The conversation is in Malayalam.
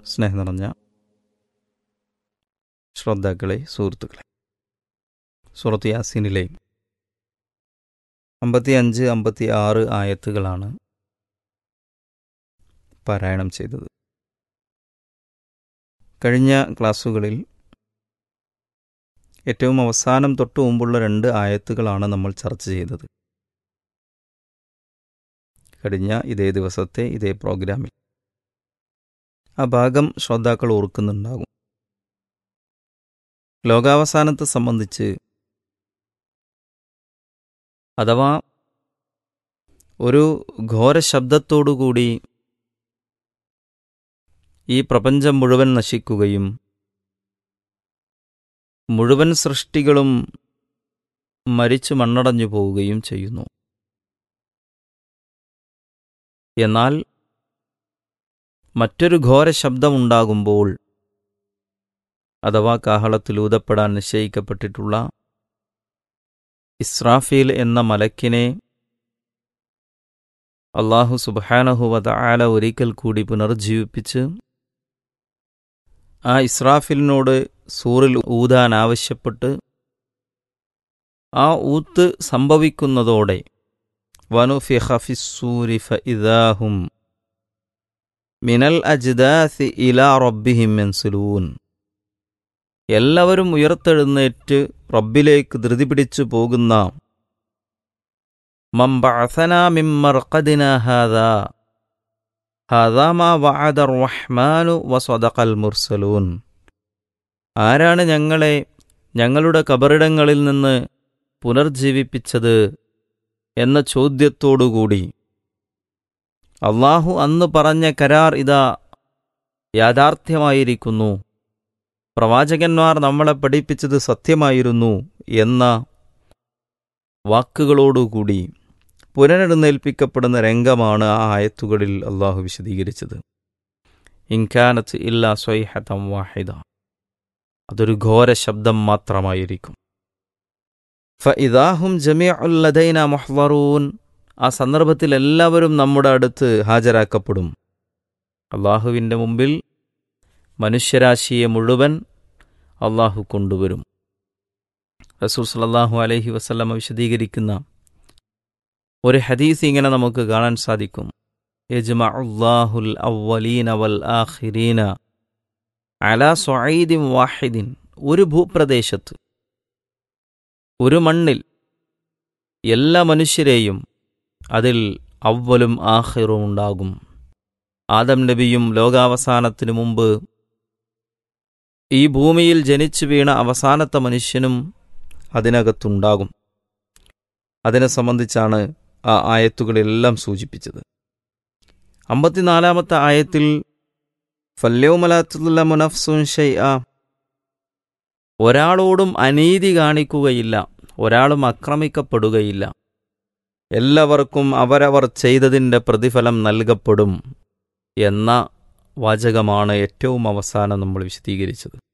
സ്നേഹം നിറഞ്ഞ ശ്രോതാക്കളെ സുഹൃത്തുക്കളെ സൂറത്ത് യാസീനിലെ അമ്പത്തി അഞ്ച് അമ്പത്തി ആറ് ആയത്തുകളാണ് പാരായണം ചെയ്തത് കഴിഞ്ഞ ക്ലാസ്സുകളിൽ ഏറ്റവും അവസാനം തൊട്ടു മുമ്പുള്ള രണ്ട് ആയത്തുകളാണ് നമ്മൾ ചർച്ച ചെയ്തത് കഴിഞ്ഞ ഇതേ ദിവസത്തെ ഇതേ പ്രോഗ്രാമിൽ ആ ഭാഗം ശ്രോതാക്കൾ ഓർക്കുന്നുണ്ടാകും ലോകാവസാനത്തെ സംബന്ധിച്ച് അഥവാ ഒരു ഘോര ശബ്ദത്തോടുകൂടി ഈ പ്രപഞ്ചം മുഴുവൻ നശിക്കുകയും മുഴുവൻ സൃഷ്ടികളും മരിച്ചു മണ്ണടഞ്ഞു പോവുകയും ചെയ്യുന്നു എന്നാൽ മറ്റൊരു ഘോര ശബ്ദമുണ്ടാകുമ്പോൾ അഥവാ കാഹളത്തിൽ ഊതപ്പെടാൻ നിശ്ചയിക്കപ്പെട്ടിട്ടുള്ള ഇസ്രാഫീൽ എന്ന മലക്കിനെ അള്ളാഹു സുബാനഹുവത ആല ഒരിക്കൽ കൂടി പുനർജീവിപ്പിച്ച് ആ ഇസ്രാഫിലിനോട് സൂറിൽ ഊതാൻ ആവശ്യപ്പെട്ട് ആ ഊത്ത് സംഭവിക്കുന്നതോടെ വനുഫിഖ ഫിസ്സൂരി ഫഇദാഹും മിനൽ അജ്ദാസി ഇലാ റബ്ബിഹിം യൻസുലൂൻ എല്ലാവരും ഉയർത്തെഴുന്നേറ്റ് റബ്ബിലേക്ക് ധൃതി പിടിച്ചു പോകുന്ന മംബഅസന മിമ്മർഖദിന ഹാദാ ഹാദാ മാ വഅദ റഹ്മാനു വസദഖൽ മുർസലൂൻ ആരാണ് ഞങ്ങളെ ഞങ്ങളുടെ കബറിടങ്ങളിൽ നിന്ന് പുനർജീവിപ്പിച്ചത് എന്ന ചോദ്യത്തോടുകൂടി അള്ളാഹു അന്ന് പറഞ്ഞ കരാർ ഇതാ യാഥാർത്ഥ്യമായിരിക്കുന്നു പ്രവാചകന്മാർ നമ്മളെ പഠിപ്പിച്ചത് സത്യമായിരുന്നു എന്ന വാക്കുകളോടുകൂടി പുനരെഴുന്നേൽപ്പിക്കപ്പെടുന്ന രംഗമാണ് ആ ആയത്തുകളിൽ അള്ളാഹു വിശദീകരിച്ചത് ഇൻകാനത്ത് ഇല്ലാ സ്വൈഹതം വാഹിദ അതൊരു ഘോര ശബ്ദം മാത്രമായിരിക്കും ഫഇദാഹും ജമിഅുല്ലദൈന മുഹ്വറൂൻ ആ സന്ദർഭത്തിൽ എല്ലാവരും നമ്മുടെ അടുത്ത് ഹാജരാക്കപ്പെടും അള്ളാഹുവിൻ്റെ മുമ്പിൽ മനുഷ്യരാശിയെ മുഴുവൻ അള്ളാഹു കൊണ്ടുവരും റസൂൽ സല്ലാഹു അലൈഹി വസല്ലമ വിശദീകരിക്കുന്ന ഒരു ഹദീസ് ഇങ്ങനെ നമുക്ക് കാണാൻ സാധിക്കും യജ്മഅുല്ലാഹുൽ അവലീന വൽ ആഖിരീന അല സൊയ്ദിൻ വാഹിദിൻ ഒരു ഭൂപ്രദേശത്ത് ഒരു മണ്ണിൽ എല്ലാ മനുഷ്യരെയും അതിൽ അവലും ആഹിറും ഉണ്ടാകും ആദം നബിയും ലോകാവസാനത്തിനു മുമ്പ് ഈ ഭൂമിയിൽ ജനിച്ചു വീണ അവസാനത്തെ മനുഷ്യനും അതിനകത്തുണ്ടാകും അതിനെ സംബന്ധിച്ചാണ് ആ ആയത്തുകളെല്ലാം സൂചിപ്പിച്ചത് അമ്പത്തിനാലാമത്തെ ആയത്തിൽ ഫല്യവുമലാത്തുള്ള മുനഫ്സുൻ ഷെയ്അ ഒരാളോടും അനീതി കാണിക്കുകയില്ല ഒരാളും ആക്രമിക്കപ്പെടുകയില്ല എല്ലാവർക്കും അവരവർ ചെയ്തതിൻ്റെ പ്രതിഫലം നൽകപ്പെടും എന്ന വാചകമാണ് ഏറ്റവും അവസാനം നമ്മൾ വിശദീകരിച്ചത്